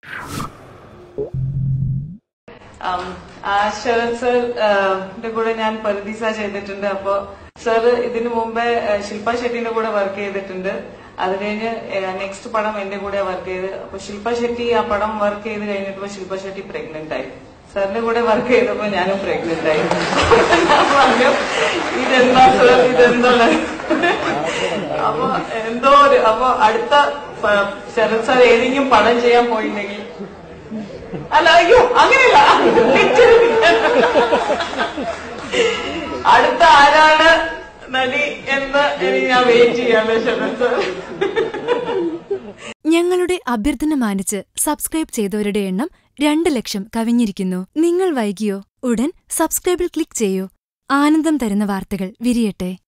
Um, ആ ശരത് സാറിന്റെ കൂടെ ഞാൻ പരദീസ ചെയ്തിട്ടുണ്ട് അപ്പോ സാർ ഇതിനു മുമ്പേ ഏഹ്, ശില്പ ഷെട്ടിന്റെ കൂടെ വർക്ക് ചെയ്തിട്ടുണ്ട് അത് കഴിഞ്ഞ് നെക്സ്റ്റ് പടം എന്റെ കൂടെ വർക്ക് ചെയ്ത് അപ്പൊ ശില്പ ഷെട്ടി ആ പടം വർക്ക് ചെയ്ത് കഴിഞ്ഞിട്ട് ശില്പ ഷെട്ടി പ്രഗ്നന്റ് ആയി സാറിന്റെ കൂടെ വർക്ക് ചെയ്തപ്പോ ഞാനും പ്രഗ്നന്റ് ആയി ഞാൻ പറഞ്ഞു ഇതെന്താ സാർ ഇതെന്തോ അപ്പൊ എന്തോ ഒരു അപ്പൊ അടുത്ത പ- ശരത് സാർ ഏതെങ്കിലും പടം ചെയ്യാൻ പോയിട്ടുണ്ടെങ്കിൽ അല്ല അയ്യോ അങ്ങനെയല്ല അടുത്ത ആരാണ് നടി എന്ന് ഇനി ഞാൻ വെയിറ്റ് ചെയ്യാണ് ശരത് സാർ ഞങ്ങളുടെ അഭ്യർത്ഥന മാനിച്ച് സബ്സ്ക്രൈബ് ചെയ്തവരുടെ എണ്ണം രണ്ട് ലക്ഷം കവിഞ്ഞിരിക്കുന്നു നിങ്ങൾ വൈകിയോ ഉടൻ സബ്സ്ക്രൈബിൽ ക്ലിക്ക് ചെയ്യൂ ആനന്ദം തരുന്ന വാർത്തകൾ വിരിയട്ടെ